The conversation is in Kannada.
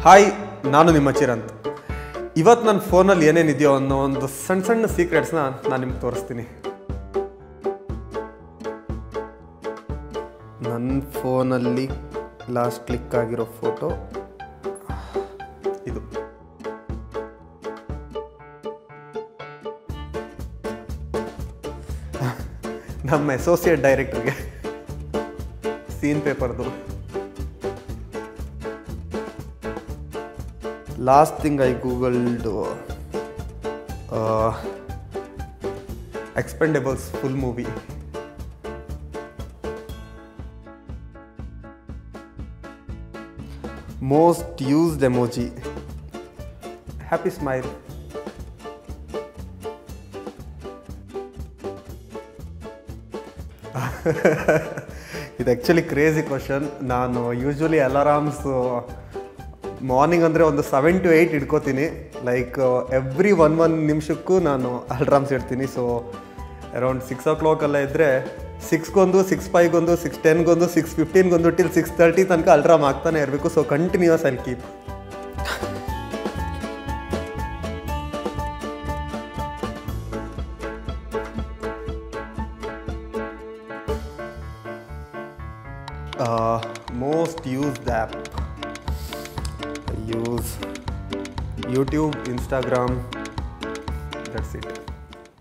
ಹಾಯ್ ನಾನು ನಿಮ್ಮ ಚಿರಂತ್ ಇವತ್ತು ನನ್ನ ಫೋನಲ್ಲಿ ಏನೇನಿದೆಯೋ ಅನ್ನೋ ಒಂದು ಸಣ್ಣ ಸಣ್ಣ ಸೀಕ್ರೆಟ್ಸ್ನ ನಾನು ನಿಮ್ಗೆ ತೋರಿಸ್ತೀನಿ ನನ್ನ ಫೋನಲ್ಲಿ ಲಾಸ್ಟ್ ಕ್ಲಿಕ್ ಆಗಿರೋ ಫೋಟೋ ಇದು ನಮ್ಮ ಅಸೋಸಿಯೇಟ್ ಡೈರೆಕ್ಟರ್ಗೆ ಸೀನ್ ಪೇಪರ್ದು last thing I googled Expendables full movie most used emoji happy smile ಇದು ಆ್ಯಕ್ಚುಲಿ ಕ್ರೇಜಿ ಕ್ವಶನ್ ನಾನು ಯೂಶ್ವಲಿ ಅಲಾರಾಮ್ಸ್ ಮಾರ್ನಿಂಗ್ ಅಂದರೆ ಒಂದು ಸೆವೆನ್ ಟು ಏಯ್ಟ್ ಇಟ್ಕೋತೀನಿ ಲೈಕ್ ಎವ್ರಿ ಒನ್ ಒನ್ ನಿಮಿಷಕ್ಕೂ ನಾನು ಅಲಾರಾಮ್ಸ್ ಇಡ್ತೀನಿ ಸೊ ಅರೌಂಡ್ ಸಿಕ್ಸ್ ಓ ಕ್ಲಾಕೆಲ್ಲ ಇದ್ದರೆ ಸಿಕ್ಸ್ಗೊಂದು ಸಿಕ್ಸ್ ಫೈವ್ಗೊಂದು ಸಿಕ್ಸ್ ಟೆನ್ಗೊಂದು ಸಿಕ್ಸ್ ಫಿಫ್ಟೀನ್ಗೊಂದು ಟಿಲ್ ಸಿಕ್ಸ್ ತರ್ಟಿ ತನಕ ಅಲ್ರಾಮ್ ಆಗ್ತಾನೆ ಇರಬೇಕು so continues I'll keep most used app use YouTube Instagram that's it